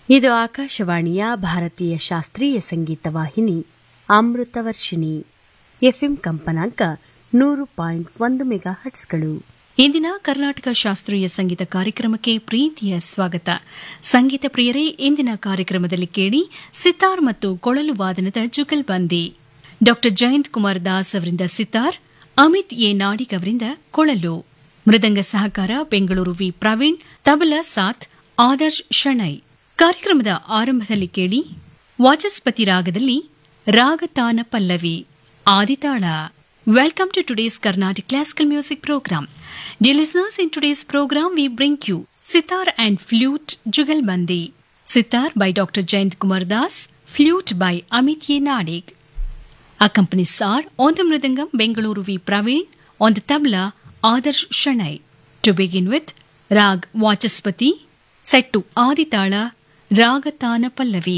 ಇದು ಆಕಾಶವಾಣಿಯ ಭಾರತೀಯ ಶಾಸ್ತ್ರೀಯ ಸಂಗೀತ ವಾಹಿನಿ ಅಮೃತವರ್ಷಿಣಿ ಎಫ್ಎಂ ಕಂಪನಾಂಕ ನೂರು ಪಾಯಿಂಟ್ ಒಂದು ಮೆಗಾ ಹಟ್ಸ್ಗಳು ಇಂದಿನ ಕರ್ನಾಟಕ ಶಾಸ್ತ್ರೀಯ ಸಂಗೀತ ಕಾರ್ಯಕ್ರಮಕ್ಕೆ ಪ್ರೀತಿಯ ಸ್ವಾಗತ ಸಂಗೀತ ಪ್ರಿಯರೇ ಇಂದಿನ ಕಾರ್ಯಕ್ರಮದಲ್ಲಿ ಕೇಳಿ ಸಿತಾರ್ ಮತ್ತು ಕೊಳಲು ವಾದನದ ಜುಗಲ್ಬಂದಿ ಡಾಕ್ಟರ್ ಜಯಂತ್ ಕುಮಾರ್ ದಾಸ್ ಅವರಿಂದ ಸಿತಾರ್ ಅಮಿತ್ ಎ ನಾಡಿಗ್ ಅವರಿಂದ ಕೊಳಲು ಮೃದಂಗ ಸಹಕಾರ ಬೆಂಗಳೂರು ವಿ ಪ್ರವೀಣ್ ತಬಲಾ ಸಾಥ್ ಆದರ್ಶ್ ಶಣೈ ಕಾರ್ಯಕ್ರಮದ ಆರಂಭದಲ್ಲಿ ಕೇಳಿ ವಾಚಸ್ಪತಿ ರಾಗದಲ್ಲಿ ರಾಗತಾನ Pallavi ಆದಿತಾಳ Welcome to today's Carnatic Classical Music Program. Dear listeners, in today's program we bring you Sitar and Flute Jugalbandi. Sitar by Dr. Jayant Kumar Das, Flute by Amit Ye Nadig. Accompanies are on the Mridangam Bengaluru V. Praveen, on the tabla Adarsh Shanai. To begin with, Rag Vachaspati, set to Aditala, Ragatana Pallavi.